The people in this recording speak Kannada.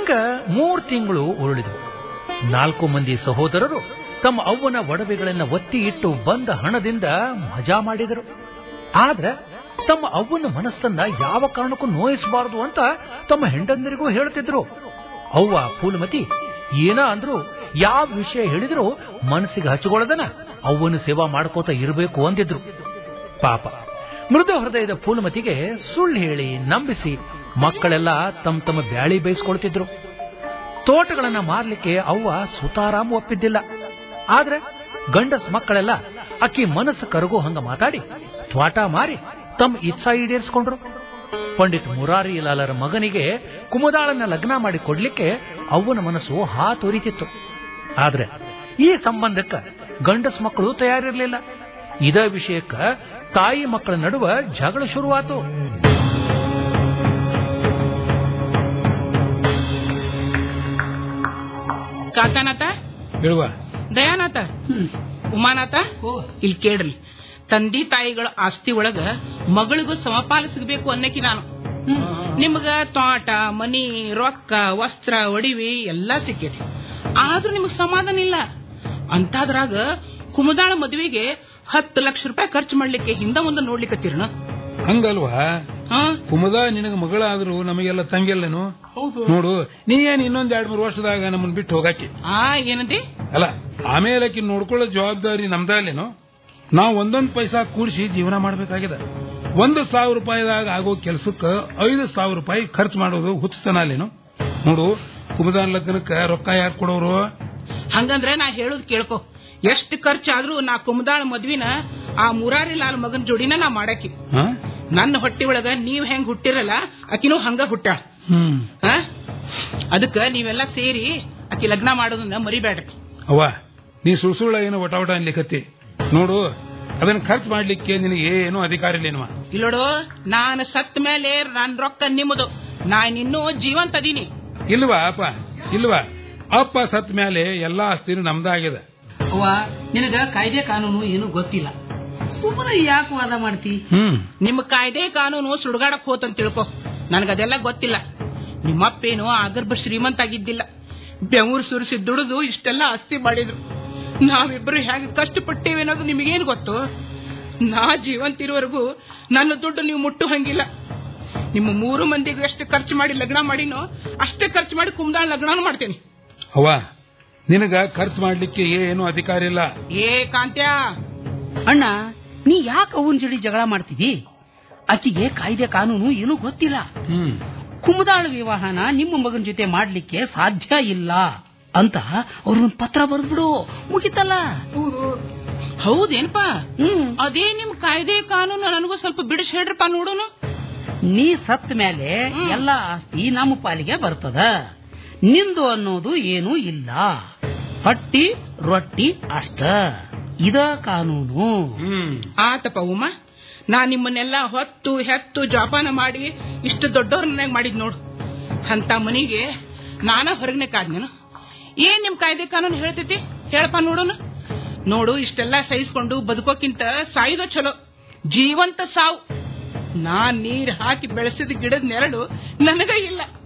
ಹಿಂಗ ಮೂರ್ ತಿಂಗಳು ಉರುಳಿದವು ನಾಲ್ಕು ಮಂದಿ ಸಹೋದರರು ತಮ್ಮ ಅವ್ವನ ಒಡವೆಗಳನ್ನ ಒತ್ತಿ ಇಟ್ಟು ಬಂದ ಹಣದಿಂದ ಮಜಾ ಮಾಡಿದರು ಆದ್ರೆ ತಮ್ಮ ಅವ್ವನ ಮನಸ್ಸನ್ನ ಯಾವ ಕಾರಣಕ್ಕೂ ನೋಯಿಸಬಾರದು ಅಂತ ತಮ್ಮ ಹೆಂಡಂದರಿಗೂ ಹೇಳ್ತಿದ್ರು ಅವ್ವ ಪೂಲಮತಿ ಏನ ಅಂದ್ರು ಯಾವ ವಿಷಯ ಹೇಳಿದ್ರು ಮನಸ್ಸಿಗೆ ಹಚ್ಕೊಳ್ಳದನ ಅವ್ವನ ಸೇವಾ ಮಾಡ್ಕೋತ ಇರಬೇಕು ಅಂದಿದ್ರು ಪಾಪ ಮೃದು ಹೃದಯದ ಪೂಲಮತಿಗೆ ಸುಳ್ಳು ಹೇಳಿ ನಂಬಿಸಿ ಮಕ್ಕಳೆಲ್ಲ ತಮ್ಮ ತಮ್ಮ ಬ್ಯಾಳಿ ಬೇಯಿಸ್ಕೊಳ್ತಿದ್ರು ತೋಟಗಳನ್ನ ಮಾರ್ಲಿಕ್ಕೆ ಅವ್ವ ಸುತಾರಾಮ್ ಒಪ್ಪಿದ್ದಿಲ್ಲ ಆದ್ರೆ ಗಂಡಸ್ ಮಕ್ಕಳೆಲ್ಲ ಅಕ್ಕಿ ಮನಸ್ಸು ಕರಗೋ ಹಂಗ ಮಾತಾಡಿ ತ್ವಾಟ ಮಾರಿ ತಮ್ಮ ಇಚ್ಛಾ ಈಡೇರಿಸ್ಕೊಂಡ್ರು ಪಂಡಿತ್ ಮುರಾರಿ ಲಾಲರ ಮಗನಿಗೆ ಕುಮದಾಳನ್ನ ಲಗ್ನ ಮಾಡಿ ಕೊಡ್ಲಿಕ್ಕೆ ಅವ್ವನ ಮನಸ್ಸು ಹಾತೊರಿತಿತ್ತು ಆದ್ರೆ ಈ ಸಂಬಂಧಕ್ಕ ಗಂಡಸ್ ಮಕ್ಕಳು ತಯಾರಿರ್ಲಿಲ್ಲ ಇದ ವಿಷಯಕ್ಕ ತಾಯಿ ಮಕ್ಕಳ ನಡುವ ಜಗಳ ಶುರುವಾತು ಕಾಕಾನಾಥ ಹೇಳುವ ದಯಾನಾಥ ಉಮಾನಾಥ ಇಲ್ಲಿ ಕೇಳ್ರಿ ತಂದೆ ತಾಯಿಗಳ ಆಸ್ತಿ ಒಳಗ ಮಗಳಿಗೂ ಸಮಪಾಲು ಸಿಗಬೇಕು ಅನ್ನಕ್ಕೆ ನಾನು ನಿಮ್ಗ ತೋಟ ಮನಿ ರೊಕ್ಕ ವಸ್ತ್ರ ಒಡಿವಿ ಎಲ್ಲಾ ಸಿಕ್ಕೈತಿ ಆದ್ರೂ ನಿಮಗ್ ಸಮಾಧಾನ ಇಲ್ಲ ಅಂತಾದ್ರಾಗ ಕುಮದಾಳ ಮದುವೆಗೆ ಹತ್ತು ಲಕ್ಷ ರೂಪಾಯಿ ಖರ್ಚು ಮಾಡ್ಲಿಕ್ಕೆ ಹಿಂದ ಮುಂದೆ ನೋಡ್ಲಿಕ್ಕತ್ತೀರಣ ಹಂಗಲ್ವಾ ಹಾ ಕುಮದ ನಿನಗ ಮಗಳಾದ್ರು ನಮಗೆಲ್ಲ ತಂಗಿಯಲ್ಲೇನು ಹೌದು ನೋಡು ನೀ ಏನ್ ಇನ್ನೊಂದ್ ಎರಡ್ ಮೂರು ವರ್ಷದಾಗ ನಮ್ಮನ್ ಬಿಟ್ಟು ಹೋಗಾಕಿ ಆ ಏನಂದಿ ಅಲ್ಲ ಆಮೇಲೆ ಆಕಿ ನೋಡ್ಕೊಳ್ಳೋ ಜವಾಬ್ದಾರಿ ನಮ್ದಲ್ಲೇನು ನಾವು ಒಂದೊಂದ್ ಪೈಸಾ ಕೂಡಿಸಿ ಜೀವನ ಮಾಡ್ಬೇಕಾಗಿದೆ ಒಂದು ಸಾವಿರ ರೂಪಾಯಿದಾಗ ಆಗೋ ಕೆಲ್ಸಕ್ಕ ಐದು ಸಾವಿರ ರೂಪಾಯಿ ಖರ್ಚು ಮಾಡೋದು ಹುಚ್ಚತನ ಅಲ್ಲೇನು ನೋಡು ಕುಮದಾನ್ ಲಗ್ನಕ್ಕ ರೊಕ್ಕ ಯಾರು ಕೊಡೋರು ಹಂಗಂದ್ರೆ ನಾ ಹೇಳುದ್ ಕೇಳ್ಕೊ ಎಷ್ಟು ಖರ್ಚಾದ್ರೂ ನಾ ಕುಮದಾಳ ಮದ್ವಿನ ಆ ಮುರಾರಿ ಲಾಲ್ ಮಗನ್ ಜೋಡಿನ ನಾ ಮಾಡಾಕಿ ಹಾ? ನನ್ನ ಹೊಟ್ಟಿ ಒಳಗ ನೀವ್ ಹೆಂಗ್ ಹುಟ್ಟಿರಲ್ಲ ಆಕಿನೂ ಹಂಗ ಹುಟ್ಟಾಳ ಹ್ಮ್ ಆ? ಅದಕ್ಕ ನೀವೆಲ್ಲ ಸೇರಿ ಆಕಿ ಲಗ್ನ ಮಾಡೋದನ್ನ ಮರಿಬೇಡ್ರಿ ಅವ್ವ ನೀ ಸುಳ್ ಸುಳ್ಳ ಏನೋ ಒಟ ಒಟ ಅನ್ಲಿಕತ್ತಿ ನೋಡು ಅದನ್ನ ಖರ್ಚು ಮಾಡ್ಲಿಕ್ಕೆ ನಿನಗೆ ಏನು ಅಧಿಕಾರ ಇಲ್ಲೇನುವ ಇಲ್ಲೋಡು ನಾನು ಸತ್ ಮೇಲೆ ನನ್ ರೊಕ್ಕ ನಿಮ್ಮದು ನಾನಿನ್ನೂ ಜೀವಂತ ಅದೀನಿ ಇಲ್ವಾ ಅಪ್ಪ ಇಲ್ವಾ ಅಪ್ಪ ಸತ್ ಮೇಲೆ ಎಲ್ಲಾ ಆಸ್ತಿನೂ ನಮ್ದಾಗಿದೆ ಅವ್ವ ನಿನಗ ಕಾಯ್ದೆ ಕಾನೂನು ಏನು ಗೊತ್ತಿಲ್ಲ ಸುಮ್ಮನೆ ಯಾಕೆ ವಾದ ಮಾಡ್ತಿ ಹ್ಮ್ ನಿಮ್ಮ ಕಾಯ್ದೆ ಕಾನೂನು ಸುಡುಗಾಡಕ್ ಹೋತಂತ ತಿಳ್ಕೊ ನನಗದೆಲ್ಲ ಗೊತ್ತಿಲ್ಲ ನಿಮ್ಮಪ್ಪೇನು ಆಗರ್ಭ ಶ್ರೀಮಂತ ಆಗಿದ್ದಿಲ್ಲ ಬೆವರು ಸುರಿಸಿ ದುಡಿದು ಇಷ್ಟೆಲ್ಲ ಆಸ್ತಿ ಮಾಡಿದ್ರು ನಾವಿಬ್ರು ಹೇಗೆ ಕಷ್ಟಪಟ್ಟೇವೆ ಅನ್ನೋದು ನಿಮಗೇನು ಗೊತ್ತು ನಾ ಜೀವಂತಿರುವವರೆಗೂ ನನ್ನ ದುಡ್ಡು ನೀವು ಮುಟ್ಟು ಹಂಗಿಲ್ಲ ನಿಮ್ಮ ಮೂರು ಮಂದಿಗೂ ಎಷ್ಟು ಖರ್ಚು ಮಾಡಿ ಲಗ್ನ ಮಾಡಿನೋ ಅಷ್ಟೇ ಖರ್ಚು ಮಾಡಿ ಕುಮ್ದಾಳ ಲಗ್ನ ಮಾಡ್ತೇನೆ ಅವ್ವ ನಿನಗ ಖರ್ಚು ಮಾಡ್ಲಿಕ್ಕೆ ಏನು ಅಧಿಕಾರ ಇಲ್ಲ ಏ ಕಾಂತ್ಯ ಅಣ್ಣ ನೀ ಯಾಕೆ ಅವನ್ ಜೋಡಿ ಜಗಳ ಮಾಡ್ತಿದಿ ಆಕಿಗೆ ಕಾಯ್ದೆ ಕಾನೂನು ಏನು ಗೊತ್ತಿಲ್ಲ ಹ್ಮ್ ಕುಮದಾಳ ವಿವಾಹನ ನಿಮ್ಮ ಮಗನ ಜೊತೆ ಮಾಡ್ಲಿಕ್ಕೆ ಸಾಧ್ಯ ಇಲ್ಲ ಅಂತ ಅವ್ರೊಂದ್ ಪತ್ರ ಬರೆದ್ಬಿಡು ಮುಗಿತಲ್ಲ ಹೌದೇನಪ್ಪ ಹ್ಮ್ ಅದೇ ನಿಮ್ ಕಾಯ್ದೆ ಕಾನೂನು ನನಗೂ ಸ್ವಲ್ಪ ಬಿಡಿಸಿ ಹೇಳ್ರಪ್ಪ ನೋಡೋನು ನೀ ಸತ್ ಮೇಲೆ ಹ್ಮ್. ಎಲ್ಲಾ ಆಸ್ತಿ ನಮ್ಮ ಪಾಲಿಗೆ ಬರ್ತದ ನಿಂದು ಅನ್ನೋದು ಏನೂ ಇಲ್ಲ ಹೊಟ್ಟಿ ರೊಟ್ಟಿ ಅಷ್ಟ ಇದ ಕಾನೂನು ಹ್ಮ್ ಆತಪ್ಪ ಉಮ್ಮ ನಾ ನಿಮ್ಮನ್ನೆಲ್ಲ ಹೊತ್ತು ಹೆತ್ತು ಜೋಪಾನ ಮಾಡಿ ಇಷ್ಟು ದೊಡ್ಡವ್ರನ್ನಾಗ ಮಾಡಿದ್ ನೋಡು ಅಂತ ಮನಿಗೆ ನಾನ ಹೊರಗನೆ ಕಾದ್ನೇನು ಏನ್ ನಿಮ್ ಕಾಯ್ದೆ ಕಾನೂನು ಹೇಳ್ತೈತಿ ಹೇಳಪ್ಪ ನೋಡೋಣ ನೋಡು ಇಷ್ಟೆಲ್ಲ ಸಹಿಸ್ಕೊಂಡು ಬದುಕೋಕ್ಕಿಂತ ಸಾಯುದ ಚಲೋ ಜೀವಂತ ಸಾವು ನಾನ್ ನೀರ್ ಹಾಕಿ ಬೆಳೆಸಿದ ಗಿಡದ ನೆರಳು ನನಗ ಇಲ್ಲ